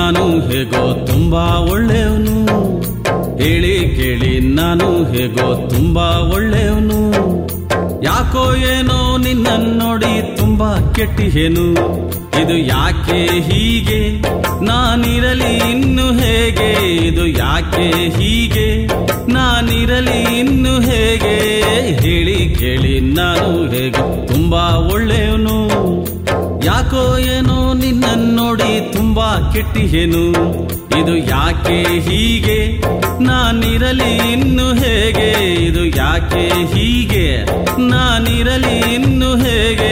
ನಾನು ಹೇಗೋ ತುಂಬಾ ಒಳ್ಳೆಯವನು ಹೇಳಿ ಕೇಳಿ ನಾನು ಹೇಗೋ ತುಂಬಾ ಒಳ್ಳೆಯವನು ಯಾಕೋ ಏನೋ ನಿನ್ನ ನೋಡಿ ತುಂಬಾ ಕೆಟ್ಟಿಹೇನು ಇದು ಯಾಕೆ ಹೀಗೆ ನಾನಿರಲಿ ಇನ್ನು ಹೇಗೆ ಇದು ಯಾಕೆ ಹೀಗೆ ನಾನಿರಲಿ ಇನ್ನು ಹೇಗೆ ಹೇಳಿ ಕೇಳಿ ನಾನು ಹೇಗೆ ತುಂಬಾ ಒಳ್ಳೆಯವನು ಯಾಕೋ ಏನೋ ನಿನ್ನ ನೋಡಿ ತುಂಬಾ ಕೆಟ್ಟಿಹೇನು ಇದು ಯಾಕೆ ಹೀಗೆ ನಾನಿರಲಿ ಇನ್ನು ಹೇಗೆ ಇದು ಯಾಕೆ ಹೀಗೆ ನಾನಿರಲಿ ಇನ್ನು ಹೇಗೆ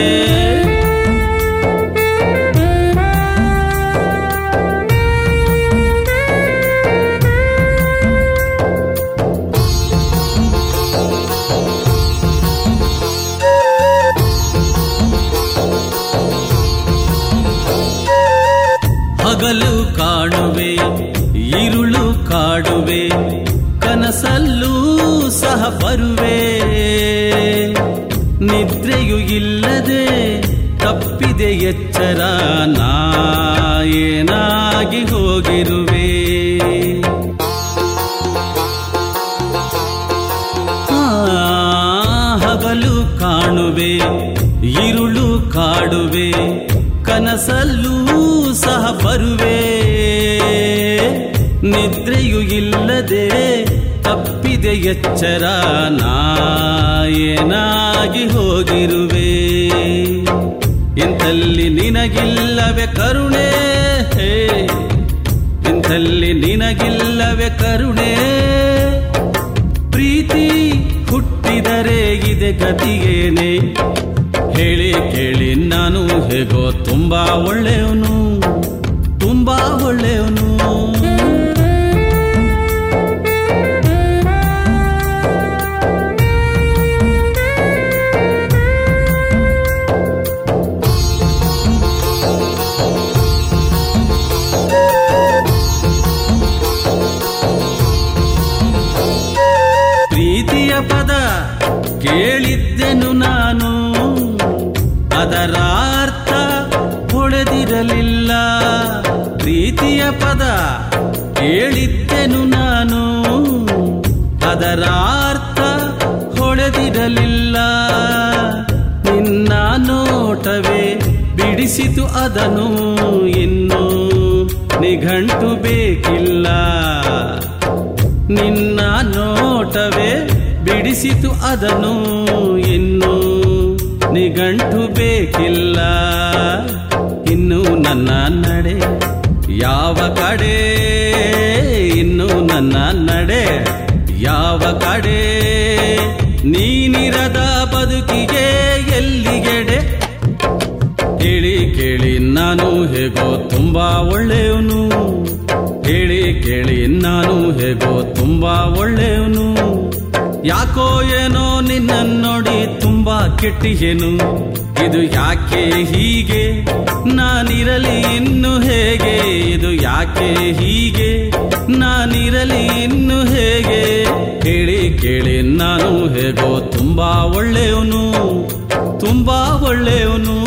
ಹಗಲು ಕಾಣುವೆ ಇರುಳು ಕಾಡುವೆ ಕನಸಲ್ಲೂ ಸಹ ಬರುವೆ ನಿದ್ರೆಯು ಇಲ್ಲದೆ ತಪ್ಪಿದೆ ಎಚ್ಚರ ನಾ ಏನಾಗಿ ಹೋಗಿರುವೆ ಆ, ಹಗಲು ಕಾಣುವೆ ಇರುಳು ಕಾಡುವೆ ಕನಸಲ್ಲೂ ಸಹ ಬರುವೆ ನಿದ್ರೆಯು ಇಲ್ಲದೆ ತಪ್ಪಿದೆ ಎಚ್ಚರ ನಾ ಏನಾಗಿ ಹೋಗಿರುವೆ ಇಂಥಲ್ಲಿ ನಿನಗಿಲ್ಲವೇ ಕರುಣೆ ಹೇ ಇಂಥಲ್ಲಿ ನಿನಗಿಲ್ಲವೇ ಕರುಣೆ ಪ್ರೀತಿ ಹುಟ್ಟಿದರೆ ಇದೆ ಗತಿಗೇನೆ ಹೇಳಿ ಕೇಳಿ ನಾನು ಹೇಗೋ ತುಂಬಾ ಒಳ್ಳೆಯವನು ತುಂಬಾ ಒಳ್ಳೆಯವನು ಪ್ರೀತಿಯ ಪದ ಕೇಳಿದ್ದೆನು ನಾನು ಅದರ ಅರ್ಥ ಹೊಳೆದಿರಲಿಲ್ಲ ಪ್ರೀತಿಯ ಪದ ಕೇಳಿದ್ದೆನು ನಾನು ಅದರ ಅರ್ಥ ಹೊಳೆದಿರಲಿಲ್ಲ ನಿನ್ನ ನೋಟವೇ ಬಿಡಿಸಿತು ಅದನ್ನು ಇನ್ನು ನಿಘಂಟು ಬೇಕಿಲ್ಲ ನಿನ್ನ ನೋಟವೇ ಬಿಡಿಸಿತು ಅದನ್ನು ಇನ್ನು ನಿಘಂಟು ಬೇಕಿಲ್ಲ ಇನ್ನು ನನ್ನ ನಡೆ ಯಾವ ಕಡೆ ಇನ್ನು ನನ್ನ ನಡೆ ಯಾವ ಕಡೆ ನೀನಿರದ ಬದುಕಿಗೆ ಎಲ್ಲಿಗೆಡೆ ಹೇಳಿ ಕೇಳಿ ನಾನು ಹೇಗೋ ತುಂಬಾ ಒಳ್ಳೆಯವನು ಹೇಳಿ ಕೇಳಿ ನಾನು ಹೇಗೋ ತುಂಬಾ ಒಳ್ಳೆಯವನು ಯಾಕೋ ಏನೋ ನಿನ್ನ ನೋಡಿ ತುಂಬಾ ಕೆಟ್ಟಿಹೇನು ಇದು ಯಾಕೆ ಹೀಗೆ ನಾನಿರಲಿ ಇನ್ನು ಹೇಗೆ ಇದು ಯಾಕೆ ಹೀಗೆ ನಾನಿರಲಿ ಇನ್ನು ಹೇಗೆ ಹೇಳಿ ಕೇಳಿ ನಾನು ಹೇಗೋ ತುಂಬಾ ಒಳ್ಳೆಯವನು ತುಂಬಾ ಒಳ್ಳೆಯವನು